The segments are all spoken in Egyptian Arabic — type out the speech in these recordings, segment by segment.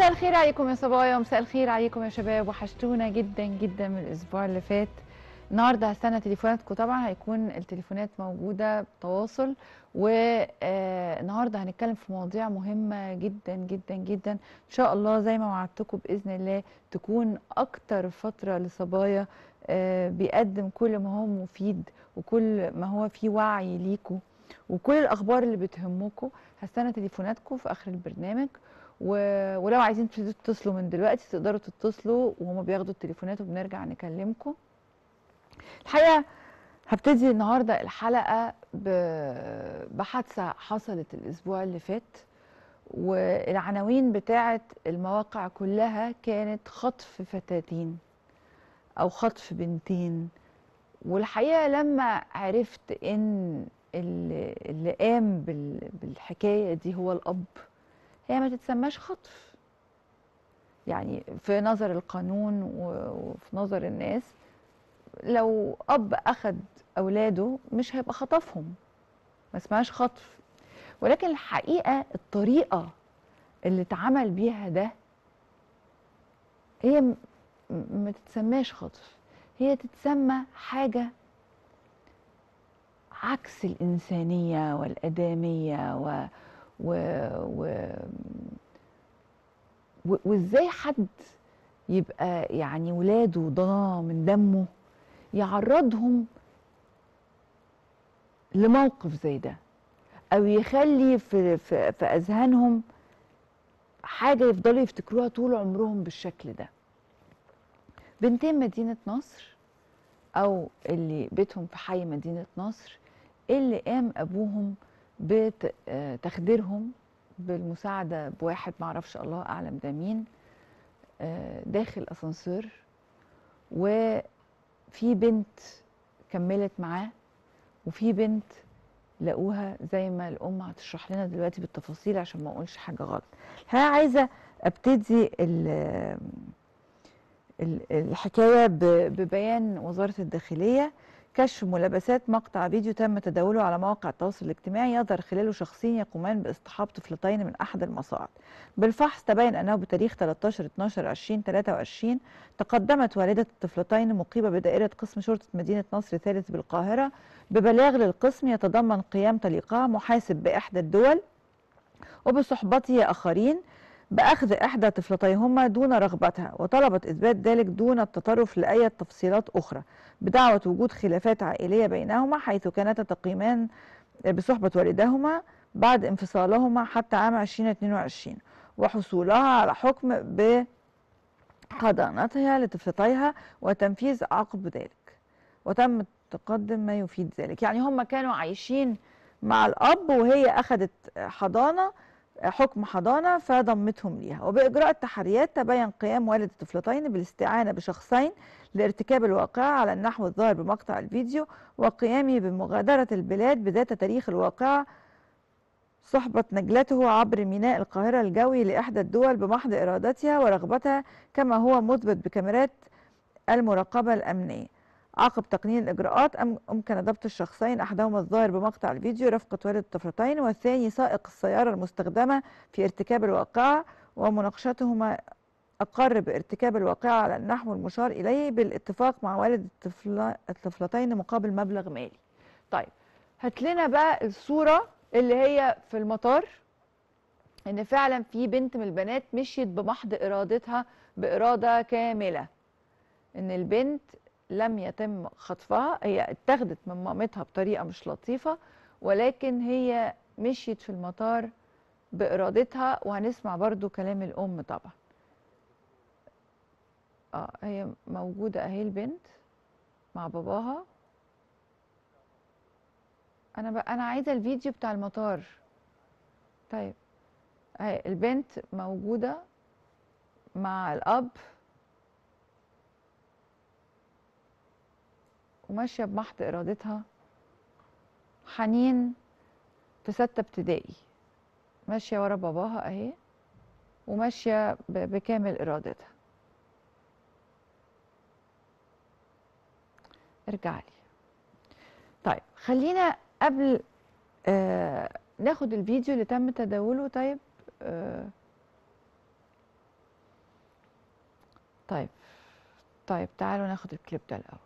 مساء الخير عليكم يا صبايا ومساء الخير عليكم يا شباب وحشتونا جدا جدا من الاسبوع اللي فات النهارده هستنى تليفوناتكم طبعا هيكون التليفونات موجوده بتواصل والنهارده هنتكلم في مواضيع مهمه جدا جدا جدا ان شاء الله زي ما وعدتكم باذن الله تكون اكتر فتره لصبايا آه، بيقدم كل ما هو مفيد وكل ما هو فيه وعي ليكم وكل الاخبار اللي بتهمكم هستنى تليفوناتكم في اخر البرنامج و... ولو عايزين تبتدوا تتصلوا من دلوقتي تقدروا تتصلوا وهما بياخدوا التليفونات وبنرجع نكلمكم الحقيقه هبتدي النهارده الحلقه ب... بحادثه حصلت الاسبوع اللي فات والعناوين بتاعه المواقع كلها كانت خطف فتاتين او خطف بنتين والحقيقه لما عرفت ان اللي, اللي قام بال... بالحكايه دي هو الاب هي ما تتسماش خطف يعني في نظر القانون وفي نظر الناس لو اب اخد اولاده مش هيبقى خطفهم ما اسمهاش خطف ولكن الحقيقه الطريقه اللي اتعمل بيها ده هي م- ما تتسماش خطف هي تتسمى حاجه عكس الانسانيه والادميه و و... و... و... وازاي حد يبقى يعني ولاده ضناه من دمه يعرضهم لموقف زي ده او يخلي في في, في اذهانهم حاجه يفضلوا يفتكروها طول عمرهم بالشكل ده بنتين مدينه نصر او اللي بيتهم في حي مدينه نصر اللي قام ابوهم بتخديرهم بالمساعده بواحد معرفش الله اعلم ده مين آه، داخل اسانسير وفي بنت كملت معاه وفي بنت لقوها زي ما الام هتشرح لنا دلوقتي بالتفاصيل عشان ما اقولش حاجه غلط الحقيقه عايزه ابتدي ال- ال- الحكايه ب- ببيان وزاره الداخليه كشف ملابسات مقطع فيديو تم تداوله على مواقع التواصل الاجتماعي يظهر خلاله شخصين يقومان باصطحاب طفلتين من احد المصاعد. بالفحص تبين انه بتاريخ 13 12 2023 تقدمت والده الطفلتين مقيمه بدائره قسم شرطه مدينه نصر ثالث بالقاهره ببلاغ للقسم يتضمن قيام طليقها محاسب باحدى الدول وبصحبته اخرين باخذ احدى طفلتيهما دون رغبتها وطلبت اثبات ذلك دون التطرف لاي تفصيلات اخرى بدعوى وجود خلافات عائليه بينهما حيث كانتا تقيمان بصحبه والدهما بعد انفصالهما حتى عام 2022 وحصولها على حكم بحضانتها لطفلتيها وتنفيذ عقب ذلك وتم تقدم ما يفيد ذلك يعني هم كانوا عايشين مع الاب وهي اخذت حضانه حكم حضانه فضمتهم ليها وباجراء التحريات تبين قيام والد الطفلتين بالاستعانه بشخصين لارتكاب الواقعه على النحو الظاهر بمقطع الفيديو وقيامه بمغادره البلاد بذات تاريخ الواقعه صحبة نجلته عبر ميناء القاهرة الجوي لإحدى الدول بمحض إرادتها ورغبتها كما هو مثبت بكاميرات المراقبة الأمنية عقب تقنين الإجراءات أم- أمكن ضبط الشخصين أحدهما الظاهر بمقطع الفيديو رفقة والد الطفلتين والثاني سائق السيارة المستخدمة في ارتكاب الواقعة ومناقشتهما أقر بارتكاب الواقعة على النحو المشار إليه بالاتفاق مع والد الطفل- الطفلتين مقابل مبلغ مالي طيب هات لنا بقى الصورة اللي هي في المطار ان فعلا في بنت من البنات مشيت بمحض ارادتها باراده كامله ان البنت لم يتم خطفها هي اتخذت من مامتها بطريقه مش لطيفه ولكن هي مشيت في المطار بارادتها وهنسمع برضو كلام الام طبعا اه هي موجوده اهي البنت مع باباها انا بقى انا عايزه الفيديو بتاع المطار طيب اهي البنت موجوده مع الاب وماشيه بمحض ارادتها حنين في سته ابتدائي ماشيه ورا باباها اهي وماشيه ب- بكامل ارادتها ارجع لي طيب خلينا قبل آه ناخد الفيديو اللي تم تداوله طيب آه طيب طيب تعالوا ناخد الكليب ده الأول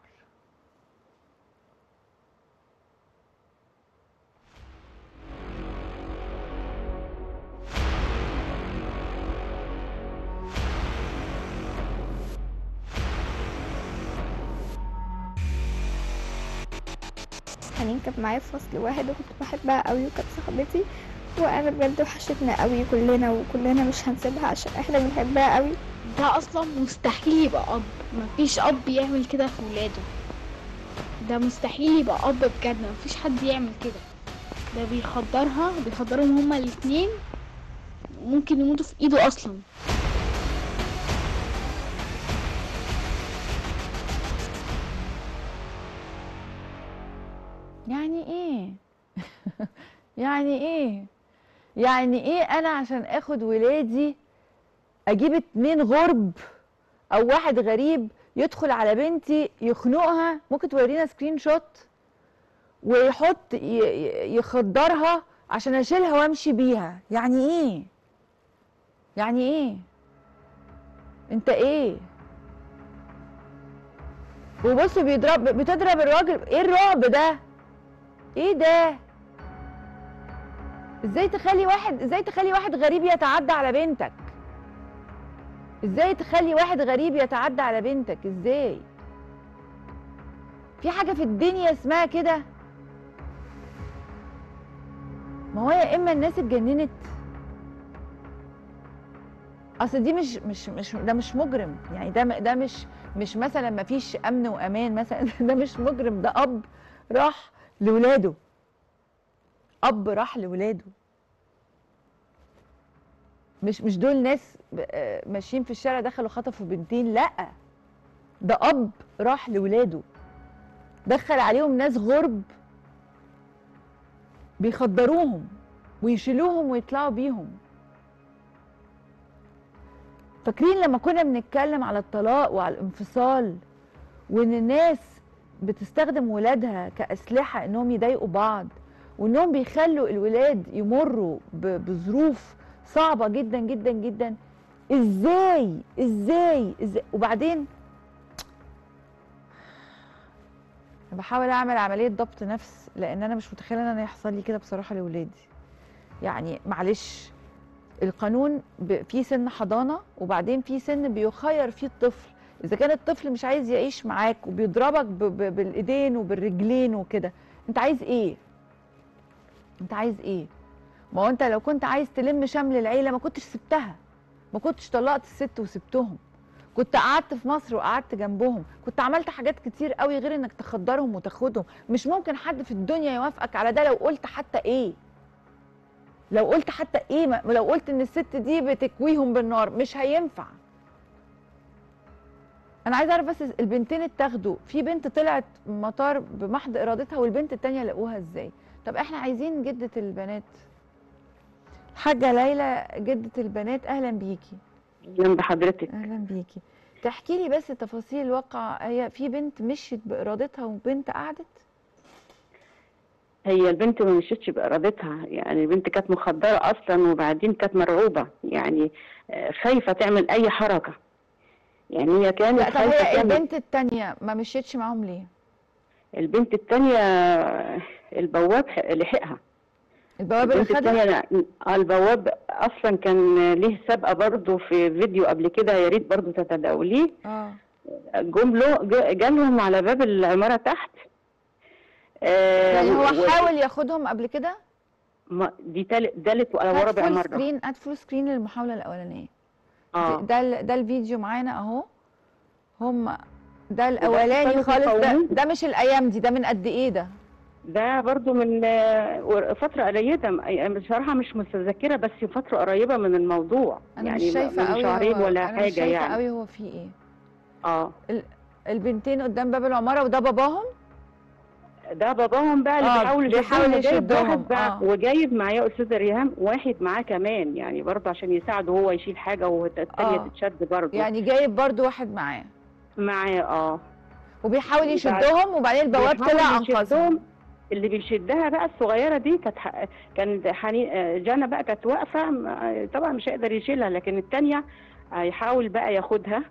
حنين كانت معايا في فصل واحد وكنت بحبها قوي وكانت صاحبتي وانا بجد وحشتنا قوي كلنا وكلنا مش هنسيبها عشان احنا بنحبها قوي ده اصلا مستحيل يبقى اب مفيش اب يعمل كده في ولاده ده مستحيل يبقى اب بجد مفيش حد يعمل كده ده بيخدرها بيخدرهم هما الاتنين ممكن يموتوا في ايده اصلا يعني ايه يعني ايه يعني ايه انا عشان اخد ولادي اجيب اتنين غرب او واحد غريب يدخل على بنتي يخنقها ممكن تورينا سكرين شوت ويحط ي- ي- يخدرها عشان اشيلها وامشي بيها يعني ايه يعني ايه انت ايه وبص بيضرب بتضرب الراجل ايه الرعب ده ايه ده ازاي تخلي واحد ازاي تخلي واحد غريب يتعدى على بنتك ازاي تخلي واحد غريب يتعدى على بنتك ازاي في حاجه في الدنيا اسمها كده ما هو يا اما الناس اتجننت اصل دي مش مش مش ده مش مجرم يعني ده م- ده مش مش مثلا ما فيش امن وامان مثلا ده مش مجرم ده اب راح لولاده اب راح لولاده مش مش دول ناس ب- آه، ماشيين في الشارع دخلوا خطفوا بنتين لا ده اب راح لولاده دخل عليهم ناس غرب بيخدروهم ويشيلوهم ويطلعوا بيهم فاكرين لما كنا بنتكلم على الطلاق وعلى الانفصال وان الناس بتستخدم ولادها كأسلحة انهم يضايقوا بعض وانهم بيخلوا الولاد يمروا ب- بظروف صعبة جدا جدا جدا ازاي ازاي ازاي وبعدين أنا بحاول اعمل عملية ضبط نفس لان انا مش متخيلة ان انا يحصل لي كده بصراحة لاولادي يعني معلش القانون ب- في سن حضانة وبعدين في سن بيخير فيه الطفل اذا كان الطفل مش عايز يعيش معاك وبيضربك ب- ب- بالايدين وبالرجلين وكده انت عايز ايه انت عايز ايه ما هو انت لو كنت عايز تلم شمل العيله ما كنتش سبتها ما كنتش طلقت الست وسبتهم كنت قعدت في مصر وقعدت جنبهم كنت عملت حاجات كتير قوي غير انك تخدرهم وتاخدهم مش ممكن حد في الدنيا يوافقك على ده لو قلت حتى ايه لو قلت حتى ايه ما لو قلت ان الست دي بتكويهم بالنار مش هينفع انا عايزه اعرف بس البنتين اتاخدوا في بنت طلعت مطار بمحض ارادتها والبنت التانية لقوها ازاي طب احنا عايزين جدة البنات حاجة ليلى جدة البنات اهلا بيكي جنب حضرتك اهلا بيكي تحكي لي بس تفاصيل الواقعة هي في بنت مشيت بارادتها وبنت قعدت هي البنت ما مشيتش بإرادتها يعني البنت كانت مخدرة أصلا وبعدين كانت مرعوبة يعني آه، خايفة تعمل أي حركة يعني هي كانت لا طب خايفة هي تعمل البنت التانية ما مشيتش معاهم ليه البنت التانية آه، البواب ح- لحقها البوابة اللي البنت خدها التانية آه، البواب أصلا كان ليه سابقة برضه في فيديو قبل كده يا ريت برضه تتداوليه اه جم له ج- جالهم على باب العمارة تحت آه، يعني هو و- حاول ياخدهم قبل كده ما- دي تالت دالت هات ورابع فول مرة سكرين هات فول سكرين للمحاولة الأولانية اه ده ال- ده الفيديو معانا اهو هم ده الاولاني كانوا خالص ده, بيقاوموه. ده مش الايام دي ده من قد ايه ده ده برضو من آه، فترة قريبة م- بصراحة مش متذكرة بس فترة قريبة من الموضوع انا يعني مش شايفه من قوي شهرين هو ولا انا مش حاجة شايفه يعني قوي هو في ايه اه البنتين قدام باب العماره وده باباهم ده باباهم بقى اللي آه، بيحاول بيحاول يشدهم وجايب يشدهم، واحد بقى آه. وجايب معاه استاذة ريهام واحد معاه كمان يعني برضه عشان يساعده هو يشيل حاجة والتانية آه. تتشد برضه يعني جايب برضو واحد معاه معاه اه وبيحاول وبعد- يشدهم وبعدين البواب بيحاول طلع يشدهم. انقذهم اللي بيشدها بقى الصغيره دي كانت ح- كان حنين آه، جانا بقى كانت واقفه م- آه، طبعا مش هيقدر يشيلها لكن التانيه هيحاول بقى ياخدها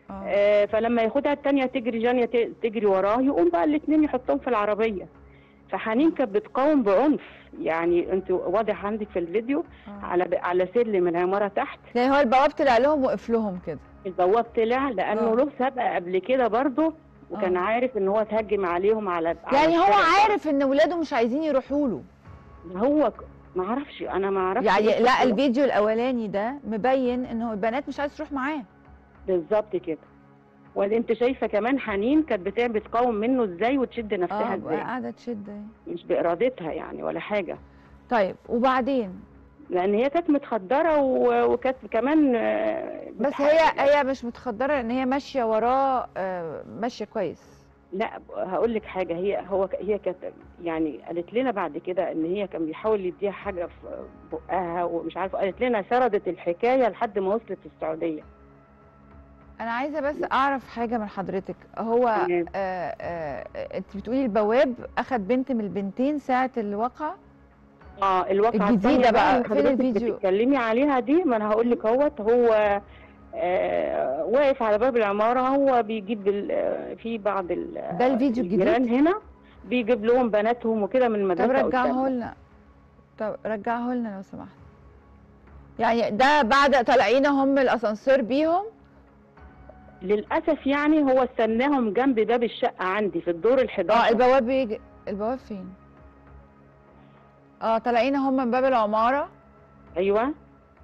اه آه، فلما ياخدها التانية تجري جانية ت- تجري وراه يقوم بقى الاتنين يحطهم في العربية فحنين كانت بتقاوم بعنف يعني انت واضح عندك في الفيديو آه. على على سلم العمارة تحت يعني هو البواب طلع لهم وقف لهم كده البواب طلع لانه آه. له سابقة قبل كده برضه وكان آه. عارف ان هو اتهجم عليهم على على يعني هو الشارع. عارف ان ولاده مش عايزين يروحوا له هو ك- ما اعرفش انا ما اعرفش يعني إيه لا الفكرة. الفيديو الاولاني ده مبين ان هو البنات مش عايز تروح معاه بالظبط كده ولا انت شايفه كمان حنين كانت بتع- بتقاوم منه ازاي وتشد نفسها اه ازاي قاعده تشد اهي. مش بارادتها يعني ولا حاجه طيب وبعدين لان هي كانت متخدره و- وكانت كمان آه، بس بتح- هي هي مش متخدره ان هي ماشيه وراه آه، ماشيه كويس لا هقول لك حاجه هي هو ك- هي كانت يعني قالت لنا بعد كده ان هي كان بيحاول يديها حاجه في بقها ومش عارفه قالت لنا سردت الحكايه لحد ما وصلت السعوديه انا عايزه بس اعرف حاجه من حضرتك هو تمام. آه آه انت بتقولي البواب اخد بنت من البنتين ساعه الواقعه اه الواقعه الجديدة الثانية بقى، اللي فين حضرتك الفيديو؟ بتتكلمي عليها دي ما انا هقول لك اهوت هو آه واقف على باب العماره هو بيجيب ال- آه، في بعض ال- ده الفيديو الجديد؟ الجيران هنا بيجيب لهم بناتهم وكده من طب المدرسه رجعه قدامهم. لنا طب رجعه لنا لو سمحت يعني ده بعد طالعين هم الاسانسير بيهم للاسف يعني هو استناهم جنب باب الشقه عندي في الدور ال 11 اه البواب بيجي البواب فين اه طالعين هم من باب العماره ايوه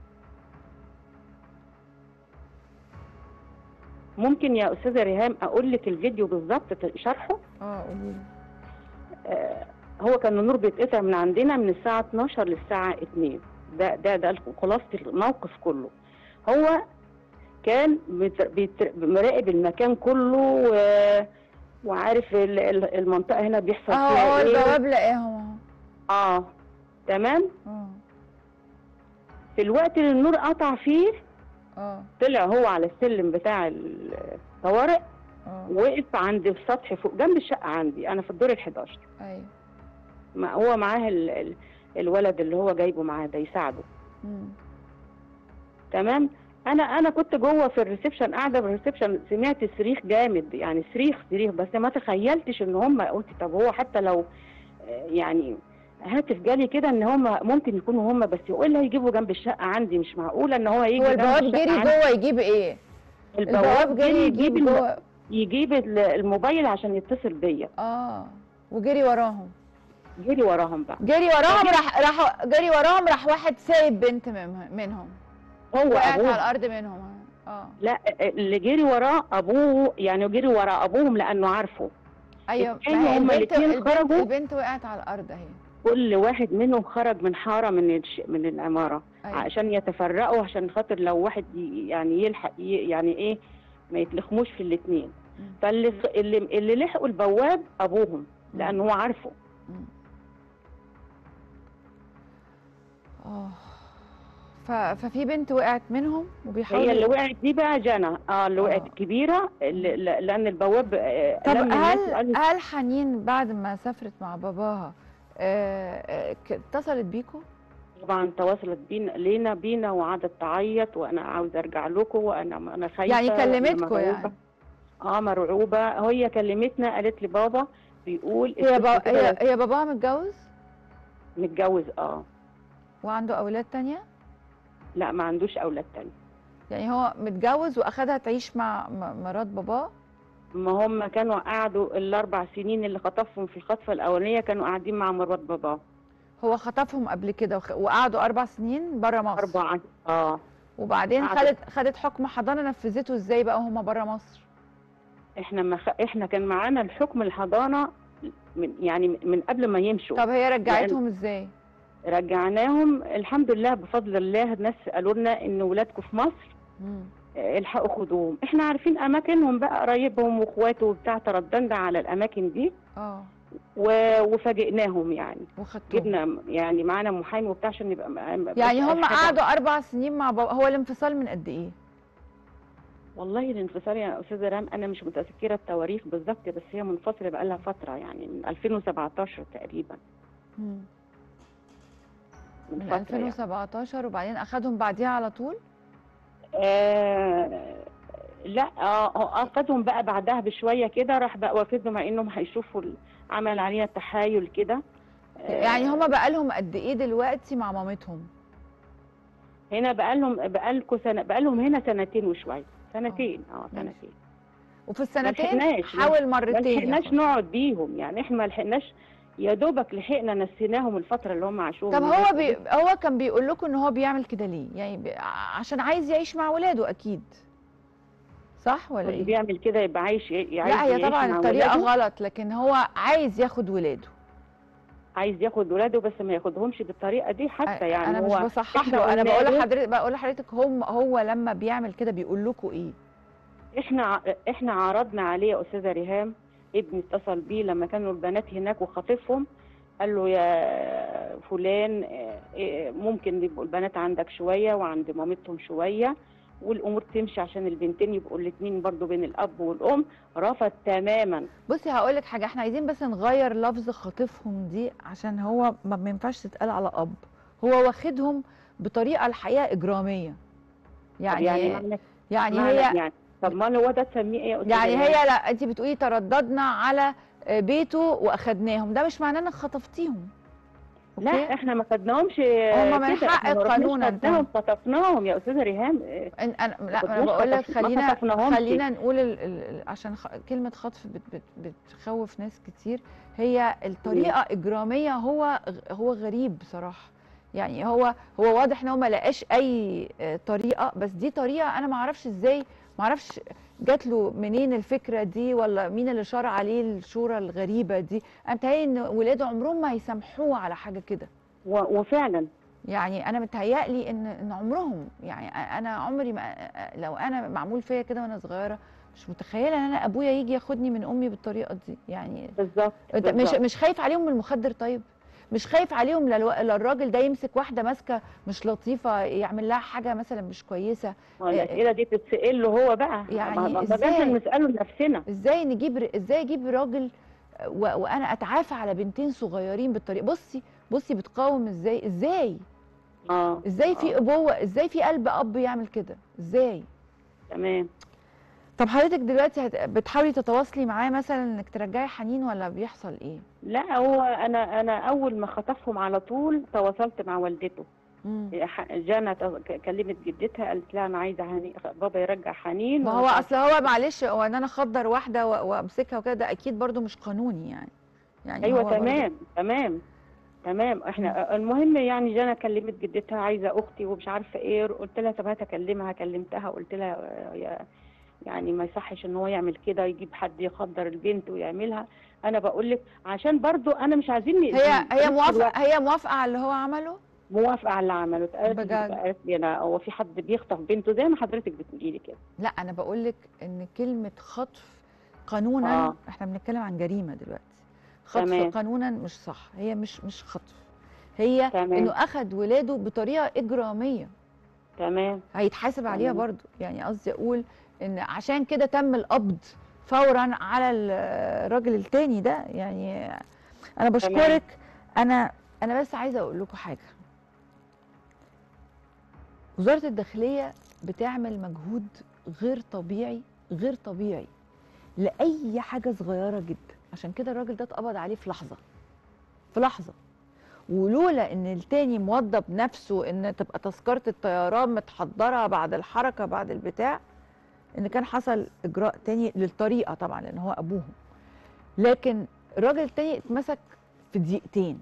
ممكن يا استاذه ريهام اقول لك الفيديو بالظبط شرحه اه قولي لي آه، هو كان النور بيتقطع من عندنا من الساعة 12 للساعة 2 ده ده ده خلاصة الموقف كله هو كان بيت- بيت- مراقب المكان كله و- وعارف ال- ال- المنطقة هنا بيحصل اه فيها اه ايه البواب لاقاهم اه تمام اهو اه في الوقت اللي النور قطع فيه اه طلع هو على السلم بتاع الطوارئ اه وقف عند السطح فوق جنب الشقة عندي أنا في الدور ال 11 ايوه ما هو معاه ال- ال- الولد اللي هو جايبه معاه ده يساعده مم. تمام انا انا كنت جوه في الريسبشن قاعده في الريسبشن سمعت صريخ جامد يعني صريخ صريخ بس ما تخيلتش ان هم قلت طب هو حتى لو آه، يعني هاتف جالي كده ان هم ممكن يكونوا هم بس ايه اللي هيجيبوا جنب الشقه عندي مش معقوله ان هو يجي هو جنب البواب الشقة جري عندي. جوه يجيب ايه البواب جري يجيب الم- جوه يجيب ال- الموبايل عشان يتصل بيا اه وجري وراهم جري وراهم بقى جري وراهم راح راح جري وراهم راح واحد سايب بنت منهم منهم هو وقعت على ابوه الارض منهم اه لا اللي جري وراه ابوه يعني جري ورا ابوهم لانه عارفه ايوه التاني ما هي هما البنت الاتنين البنت, خرجوا. البنت وقعت على الارض اهي كل واحد منهم خرج من حاره من الش... من العماره ايوه عشان يتفرقوا عشان خاطر لو واحد ي... يعني يلحق ي... يعني ايه ما يتلخموش في الاثنين مم. فاللي اللي اللي لحقوا البواب ابوهم لانه هو عارفه مم. اه ف... ففي بنت وقعت منهم وبيحاولوا هي اللي وقعت دي بقى جنى اه اللي وقعت آه. الكبيره اللي... ل- لان البواب آه، طب لم الناس هل وقال هل حنين بعد ما سافرت مع باباها آه، آه، ك- اتصلت بيكم؟ طبعا تواصلت بينا لينا بينا وقعدت تعيط وانا عاوزه ارجع لكم وانا انا خايفه يعني وأنا كلمتكم مرعوبة. يعني اه مرعوبه هي كلمتنا قالت لي بابا بيقول هي الست با... كده هي هي باباها متجوز متجوز اه وعنده اولاد تانية؟ لا ما عندوش اولاد تاني يعني هو متجوز واخدها تعيش مع م- مرات باباه ما هم كانوا قعدوا الاربع سنين اللي خطفهم في الخطفه الاولانيه كانوا قاعدين مع مرات بابا هو خطفهم قبل كده وخ... وقعدوا اربع سنين بره مصر اربعه اه وبعدين قعدت- خدت خدت حكم حضانه نفذته ازاي بقى وهم بره مصر؟ احنا ما خ... احنا كان معانا الحكم الحضانه من يعني من قبل ما يمشوا طب هي رجعتهم ازاي؟ رجعناهم الحمد لله بفضل الله الناس قالوا لنا ان ولادكم في مصر مم. آه، الحقوا خدوهم احنا عارفين اماكنهم بقى قرايبهم واخواته وبتاع ترددنا على الاماكن دي اه و- وفاجئناهم يعني وخدتهم جبنا يعني معانا محامي وبتاع عشان يبقى ما- ما- يعني بس هم حاجة- قعدوا اربع سنين مع بابا هو الانفصال من قد ايه؟ والله الانفصال يا استاذه رام انا مش متذكره التواريخ بالظبط بس هي منفصله بقى لها فتره يعني من 2017 تقريبا مم. من من فتره يعني. 2017 وبعدين اخدهم بعديها على طول؟ آه لا اه آه، اخدهم بقى بعدها بشويه كده راح بقى واخدهم مع انهم هيشوفوا ال- عمل علينا تحايل كده آه، يعني هما بقالهم قد ايه دلوقتي مع مامتهم هنا بقى لهم بقى لكم سنه بقى لهم هنا سنتين وشويه سنتين اه ماشي. سنتين وفي السنتين لحقناش، حاول ما مرتين لحقناش ياخد. نقعد بيهم يعني احنا ما لحقناش يا دوبك لحقنا نسيناهم الفتره اللي هم عاشوها طب هو بي... هو كان بيقول لكم ان هو بيعمل كده ليه يعني بي... عشان عايز يعيش مع ولاده اكيد صح ولا ايه بيعمل كده يبقى عايش عايز لا هي يعيش طبعا مع الطريقه ولاده، غلط لكن هو عايز ياخد ولاده عايز ياخد ولاده بس ما ياخدهمش بالطريقه دي حتى يعني انا هو مش بصحح إحنا له انا قلنا بقول له- لحضرتك بقول لحضرتك هم هو لما بيعمل كده بيقول لكم ايه احنا ع- احنا عرضنا عليه يا استاذه ريهام ابني اتصل بيه لما كانوا البنات هناك وخاطفهم قال له يا فلان اه، اه، ممكن يبقوا البنات عندك شويه وعند مامتهم شويه والامور تمشي عشان البنتين يبقوا الاثنين برضو بين الاب والام رفض تماما بصي هقول لك حاجه احنا عايزين بس نغير لفظ خاطفهم دي عشان هو ما ما ينفعش تتقال على اب هو واخدهم بطريقه الحقيقه اجراميه يعني يعني يعني, معنى يعني معنى هي يعني طب ما هو ده تسميه ايه يا استاذه يعني ريهام؟ هي لا انت بتقولي ترددنا على بيته واخدناهم ده مش معناه انك خطفتيهم لا أوكي؟ احنا ما خدناهمش هما من كده، حق إحنا ما رحناش قانونا خدناهم خطفناهم يا استاذه ريهام اه، إن أنا لا كناش انا بقول لك خطف- ما خلينا خطفناهمش. خلينا نقول ال ال عشان خ كلمه خطف بت بت بتخوف ناس كتير هي الطريقه اجراميه هو غ- هو غريب بصراحه يعني هو هو واضح ان هو ما لقاش اي آه، طريقه بس دي طريقه انا ما اعرفش ازاي ما اعرفش جات له منين الفكره دي ولا مين اللي شرع عليه الشورى الغريبه دي انا متهيألي ان ولاده عمرهم ما هيسامحوه على حاجه كده و- وفعلا يعني انا متهيألي ان ان عمرهم يعني انا عمري ما لو انا معمول فيا كده وانا صغيره مش متخيله ان انا ابويا يجي ياخدني من امي بالطريقه دي يعني بالظبط انت مش بالظبط. مش خايف عليهم من المخدر طيب مش خايف عليهم للو... للراجل ده يمسك واحده ماسكه مش لطيفه يعمل لها حاجه مثلا مش كويسه ما الاسئله دي تتسال له هو بقى يعني ما- ما- ما إزاي؟ لازم نساله لنفسنا ازاي نجيب ر- ازاي اجيب راجل و... وانا اتعافى على بنتين صغيرين بالطريقه بصي بصي بتقاوم ازاي ازاي اه ازاي في آه. ابوه ازاي في قلب اب يعمل كده ازاي تمام طب حضرتك دلوقتي هت... بتحاولي تتواصلي معاه مثلا انك ترجعي حنين ولا بيحصل ايه لا هو انا انا اول ما خطفهم على طول تواصلت مع والدته مم. ح- جانا ت- ك- كلمت جدتها قالت لها انا عايزه هني... بابا يرجع حنين ما هو اصل هو معلش هو ان انا اخدر واحده و... وامسكها وكده ده اكيد برضو مش قانوني يعني يعني ايوه هو برضو- تمام تمام تمام احنا المهم يعني جانا كلمت جدتها عايزه اختي ومش عارفه ايه قلت لها طب هات اكلمها كلمتها قلت لها آه، يا يعني ما يصحش ان هو يعمل كده يجيب حد يخدر البنت ويعملها انا بقول لك عشان برضو انا مش عايزين هي نأذيه. هي في نفس موافقه الوقت هي موافقه على اللي هو عمله موافقه على اللي عمله قالت لي بجد؟ قالت لي انا هو في حد بيخطف بنته زي ما حضرتك بتقولي لي كده لا انا بقول لك ان كلمه خطف قانونا آه. احنا بنتكلم عن جريمه دلوقتي خطف تمام. قانونا مش صح هي مش مش خطف هي تمام. انه اخذ ولاده بطريقه اجراميه تمام هيتحاسب عليها تمام. برضو يعني قصدي اقول ان عشان كده تم القبض فورا على الراجل التاني ده يعني انا بشكرك انا انا بس عايزه اقول لكم حاجه وزاره الداخليه بتعمل مجهود غير طبيعي غير طبيعي لاي حاجه صغيره جدا عشان كده الراجل ده اتقبض عليه في لحظه في لحظه ولولا ان التاني موضب نفسه ان تبقى تذكره الطيران متحضره بعد الحركه بعد البتاع ان كان حصل اجراء تاني للطريقه طبعا لان هو ابوهم لكن الراجل التاني اتمسك في دقيقتين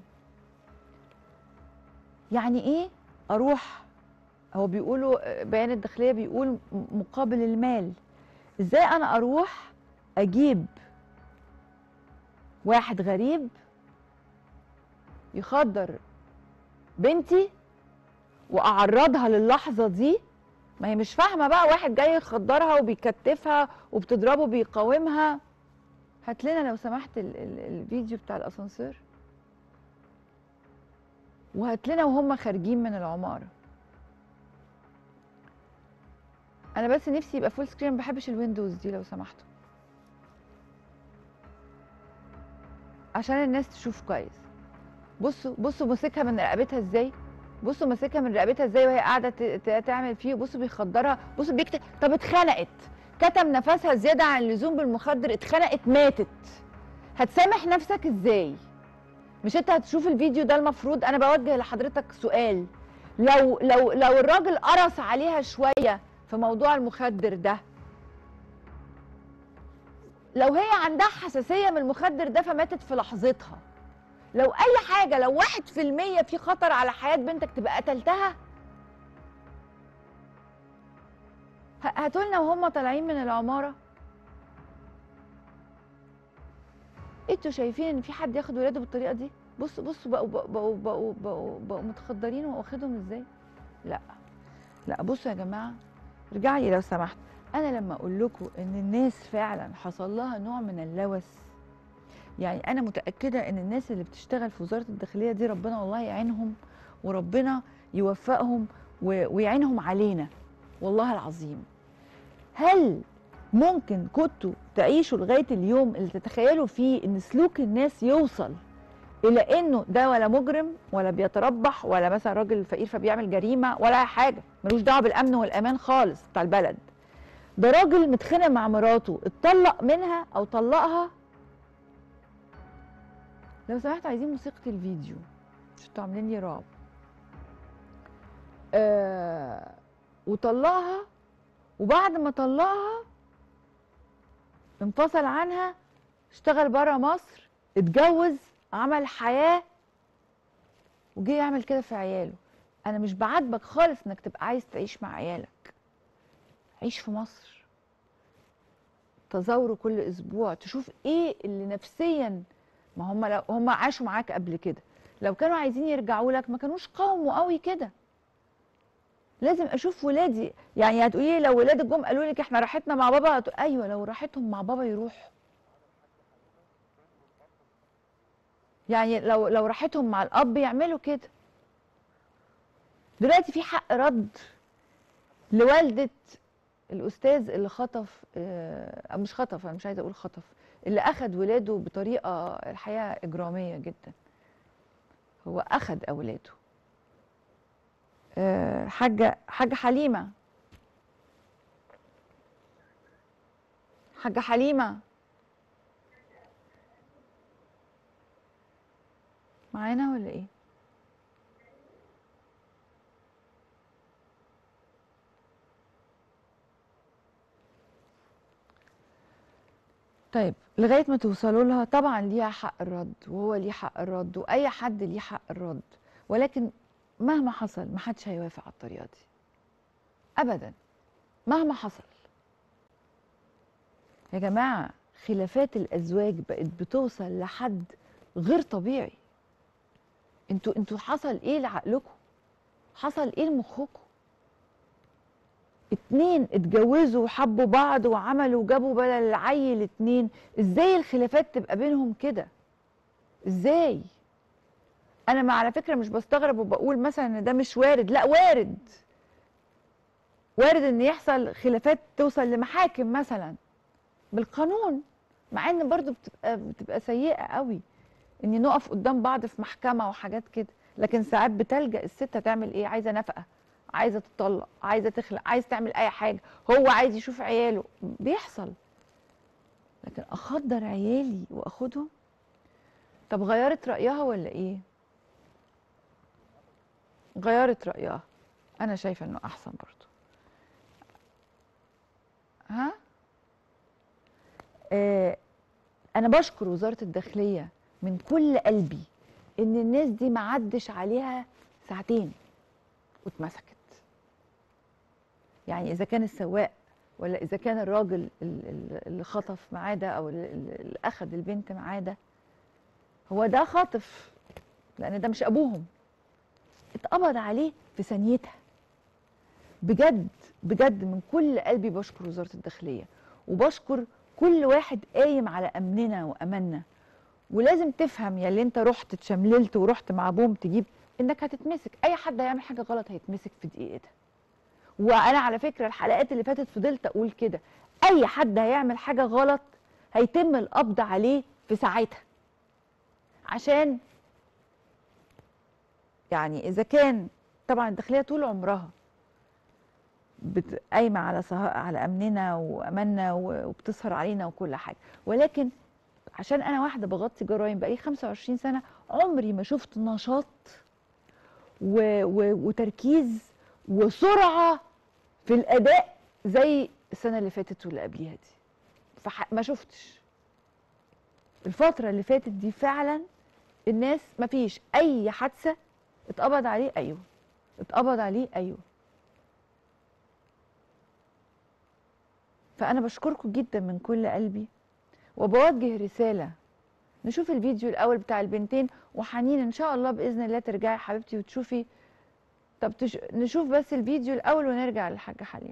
يعني ايه اروح هو بيقولوا بيان الداخليه بيقول م- مقابل المال ازاي انا اروح اجيب واحد غريب يخدر بنتي واعرضها للحظه دي ما هي مش فاهمه بقى واحد جاي يخدرها وبيكتفها وبتضربه بيقاومها هات لنا لو سمحت ال ال الفيديو بتاع الاسانسير وهات لنا وهم خارجين من العماره انا بس نفسي يبقى فول سكرين ما بحبش الويندوز دي لو سمحتوا عشان الناس تشوف كويس بصوا بصوا ماسكها من رقبتها ازاي بصوا ماسكها من رقبتها ازاي وهي قاعده ت- ت- تعمل فيه بصوا بيخدرها بصوا بيكتب طب اتخنقت كتم نفسها زياده عن اللزوم بالمخدر اتخنقت ماتت هتسامح نفسك ازاي مش انت هتشوف الفيديو ده المفروض انا بوجه لحضرتك سؤال لو لو لو الراجل قرص عليها شويه في موضوع المخدر ده لو هي عندها حساسيه من المخدر ده فماتت في لحظتها لو اي حاجه لو واحد في المية في خطر على حياه بنتك تبقى قتلتها ه- هاتولنا وهم طالعين من العماره انتوا شايفين ان في حد ياخد ولاده بالطريقه دي بصوا بصوا بقوا بقوا بقوا بقوا, بقوا, بقوا متخدرين واخدهم ازاي لا لا بصوا يا جماعه ارجع لي لو سمحت انا لما اقول لكم ان الناس فعلا حصل لها نوع من اللوث يعني انا متاكده ان الناس اللي بتشتغل في وزاره الداخليه دي ربنا والله يعينهم وربنا يوفقهم و- ويعينهم علينا والله العظيم هل ممكن كنتوا تعيشوا لغايه اليوم اللي تتخيلوا فيه ان سلوك الناس يوصل الى انه ده ولا مجرم ولا بيتربح ولا مثلا راجل فقير فبيعمل جريمه ولا أي حاجه ملوش دعوه بالامن والامان خالص بتاع البلد ده راجل متخانق مع مراته اتطلق منها او طلقها لو سمحت عايزين موسيقى الفيديو مش انتوا عاملين لي رعب آه وطلقها وبعد ما طلقها انفصل عنها اشتغل بره مصر اتجوز عمل حياة وجه يعمل كده في عياله انا مش بعاتبك خالص انك تبقى عايز تعيش مع عيالك عيش في مصر تزاوروا كل اسبوع تشوف ايه اللي نفسيا ما هم لو هم عاشوا معاك قبل كده لو كانوا عايزين يرجعوا لك ما كانوش قاوموا قوي كده لازم اشوف ولادي يعني هتقولي لو ولادك جم قالوا لك احنا راحتنا مع بابا هتقول ايوه لو راحتهم مع بابا يروحوا يعني لو لو راحتهم مع الاب يعملوا كده دلوقتي في حق رد لوالده الاستاذ اللي خطف آه، أو مش خطف انا مش عايزه اقول خطف اللي اخذ ولاده بطريقه الحقيقه اجراميه جدا هو اخذ اولاده آه، حاجه حاجه حليمه حاجه حليمه معانا ولا ايه طيب لغايه ما توصلوا لها طبعا ليها حق الرد وهو ليه حق الرد واي حد ليه حق الرد ولكن مهما حصل ما حدش هيوافق على الطريقه دي ابدا مهما حصل يا جماعه خلافات الازواج بقت بتوصل لحد غير طبيعي انتوا انتوا حصل ايه لعقلكم حصل ايه لمخكم اتنين اتجوزوا وحبوا بعض وعملوا وجابوا بدل العيل اتنين ازاي الخلافات تبقى بينهم كده ازاي انا ما على فكره مش بستغرب وبقول مثلا ان ده مش وارد لا وارد وارد ان يحصل خلافات توصل لمحاكم مثلا بالقانون مع ان برضو بتبقى بتبقى سيئه قوي ان نقف قدام بعض في محكمه وحاجات كده لكن ساعات بتلجأ الست تعمل ايه عايزه نفقه عايزه تطلق عايزه تخلق عايز تعمل اي حاجه هو عايز يشوف عياله بيحصل لكن اخدر عيالي واخدهم طب غيرت رايها ولا ايه غيرت رايها انا شايفه انه احسن برضو ها آه انا بشكر وزاره الداخليه من كل قلبي ان الناس دي ما عدش عليها ساعتين واتمسكت يعني اذا كان السواق ولا اذا كان الراجل ال- ال- اللي خطف معاه ده او ال- ال- اللي اخذ البنت معاه ده هو ده خاطف لان ده مش ابوهم اتقبض عليه في ثانيتها بجد بجد من كل قلبي بشكر وزاره الداخليه وبشكر كل واحد قايم على امننا واماننا ولازم تفهم يا اللي انت رحت اتشمللت ورحت مع بوم تجيب انك هتتمسك اي حد هيعمل حاجه غلط هيتمسك في دقيقتها وانا على فكره الحلقات اللي فاتت فضلت اقول كده اي حد هيعمل حاجه غلط هيتم القبض عليه في ساعتها عشان يعني اذا كان طبعا الداخليه طول عمرها بت- قايمه على سه- على امننا واماننا و- وبتسهر علينا وكل حاجه ولكن عشان انا واحده بغطي جرائم بقالي 25 سنه عمري ما شفت نشاط و... و... وتركيز وسرعه في الاداء زي السنه اللي فاتت واللي قبليها دي فح... ما شفتش الفتره اللي فاتت دي فعلا الناس ما فيش اي حادثه اتقبض عليه ايوه اتقبض عليه ايوه فانا بشكركم جدا من كل قلبي وبوجه رساله نشوف الفيديو الاول بتاع البنتين وحنين ان شاء الله باذن الله ترجعي حبيبتي وتشوفي طب تش... نشوف بس الفيديو الاول ونرجع للحاجه حليمه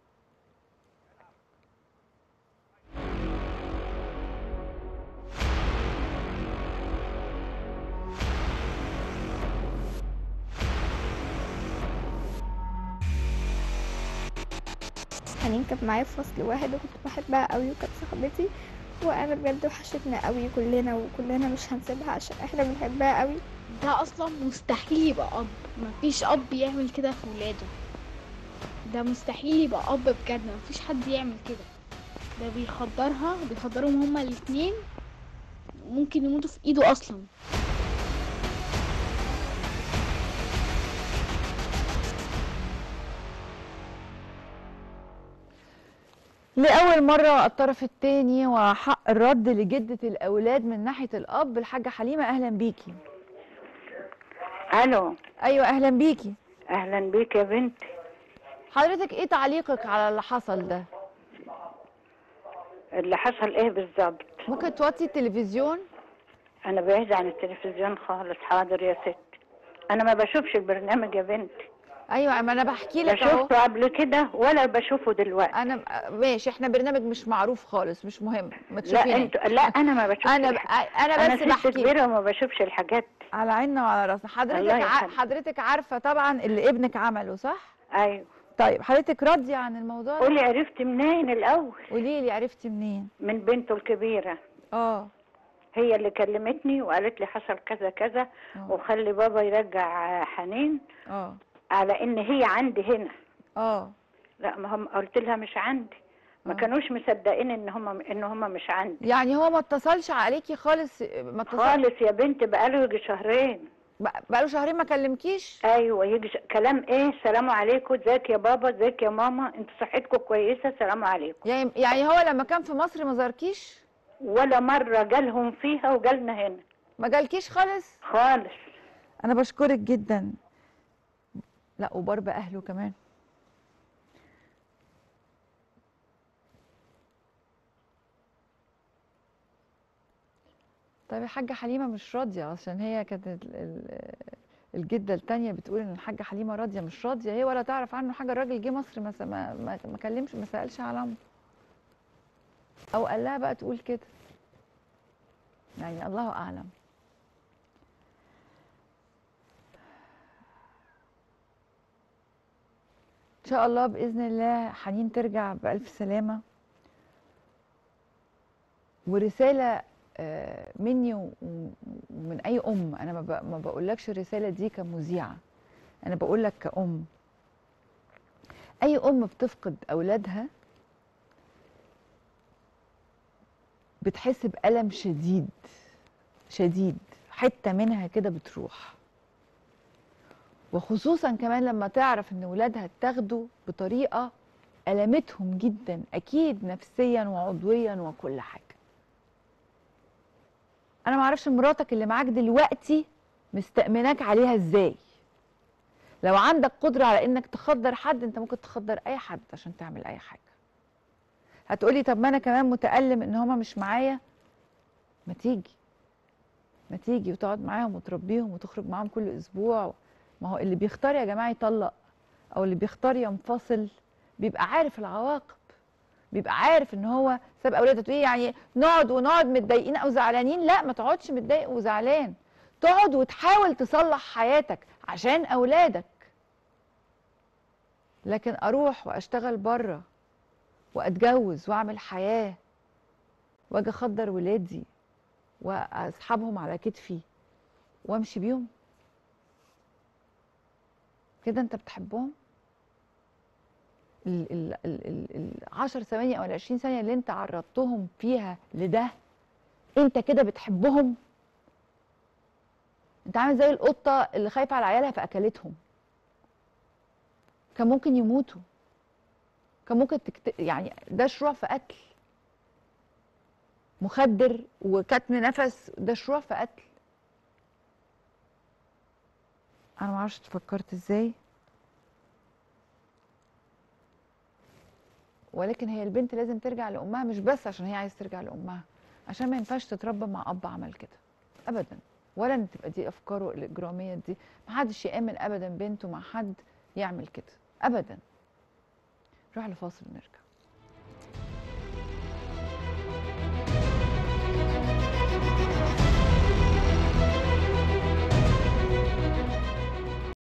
حنين كانت معايا في فصل واحد وكنت بحبها قوي وكانت صاحبتي وانا بجد وحشتنا قوي كلنا وكلنا مش هنسيبها عشان احنا بنحبها قوي ده اصلا مستحيل يبقى اب مفيش اب يعمل كده في ولاده ده مستحيل يبقى اب بجد مفيش حد يعمل كده ده بيخدرها بيخدرهم هما الاتنين ممكن يموتوا في ايده اصلا لأول مرة الطرف الثاني وحق الرد لجدة الأولاد من ناحية الأب الحاجة حليمة أهلا بيكي الو أيوة أهلا بيكي اهلا بيك يا بنتي حضرتك إيه تعليقك على اللي حصل ده؟ اللي حصل ايه بالظبط ممكن توطي التلفزيون؟ انا بعيد عن التلفزيون خالص حاضر يا ست انا ما بشوفش البرنامج يا بنتي أيوة ما أنا بحكي لا لك أهو شفته قبل كده ولا بشوفه دلوقتي أنا ماشي إحنا برنامج مش معروف خالص مش مهم ما لا تشوفيني انت لا انا ما بشوفش أنا ب... الح- أنا انا بس ست بحكي كبيره وما بشوفش الحاجات دي. على عيننا وعلى راسنا حضرتك الله ع... يخليك. حضرتك عارفة طبعا اللي ابنك عمله صح؟ ايوه طيب حضرتك راضية عن الموضوع ده؟ قولي عرفت منين الاول قولي لي عرفتي منين؟ من بنته الكبيره اه هي اللي كلمتني وقالت لي حصل كذا كذا اه وخلي بابا يرجع حنين اه على ان هي عندي هنا اه لا ما هم قلت لها مش عندي ما آه. كانوش مصدقين ان هم ان هم مش عندي يعني هو ما اتصلش عليكي خالص ما اتصل خالص يا بنت بقاله يجي شهرين بق- بقاله شهرين ما كلمكيش ايوه يجي ش... كلام ايه سلام عليكم ازيك يا بابا ازيك يا ماما انتوا صحتكم كويسه سلام عليكم يعني يعني هو لما كان في مصر ما زاركيش ولا مره جالهم فيها وجالنا هنا ما جالكيش خالص خالص انا بشكرك جدا لا وبار باهله كمان طيب الحاجة حليمة مش راضية عشان هي كانت ال- ال- الجدة التانية بتقول ان الحاجة حليمة راضية مش راضية هي ولا تعرف عنه حاجة الراجل جه مصر ما س- ما ما ما كلمش ما سألش على امه او قال لها بقى تقول كده يعني الله اعلم ان شاء الله باذن الله حنين ترجع بالف سلامه ورساله آه، مني و- و- ومن اي ام انا ما ب- ما بقولكش الرساله دي كمذيعه انا بقول لك كأم اي ام بتفقد اولادها بتحس بألم شديد شديد حتة منها كده بتروح وخصوصا كمان لما تعرف ان ولادها اتاخدوا بطريقة ألمتهم جدا أكيد نفسيا وعضويا وكل حاجة أنا معرفش مراتك اللي معاك دلوقتي مستأمناك عليها ازاي لو عندك قدرة على انك تخدر حد انت ممكن تخدر اي حد عشان تعمل اي حاجة هتقولي طب ما انا كمان متألم ان هما مش معايا ما تيجي ما تيجي وتقعد معاهم وتربيهم وتخرج معاهم كل اسبوع ما هو اللي بيختار يا جماعة يطلق او اللي بيختار ينفصل بيبقى عارف العواقب بيبقى عارف ان هو ساب اولاده تقولي يعني نقعد ونقعد متضايقين او زعلانين لا ما تقعدش متضايق وزعلان تقعد وتحاول تصلح حياتك عشان اولادك لكن اروح واشتغل بره واتجوز واعمل حياه واجي اخدر ولادي واسحبهم على كتفي وامشي بيهم كده انت بتحبهم ال ال ال ال ال 10 ثواني او ال 20 ثانيه اللي انت عرضتهم فيها لده انت كده بتحبهم انت عامل زي القطه اللي خايفه على عيالها فاكلتهم كان ممكن يموتوا كان ممكن تكت... يعني ده شروع في قتل مخدر وكتم نفس ده شروع في قتل انا معرفش فكرت ازاي ولكن هي البنت لازم ترجع لامها مش بس عشان هي عايز ترجع لامها عشان ما ينفعش تتربى مع اب عمل كده ابدا ولا ان تبقى دي افكاره الاجراميه دي محدش يامن ابدا بنته مع حد يعمل كده ابدا نروح لفاصل ونرجع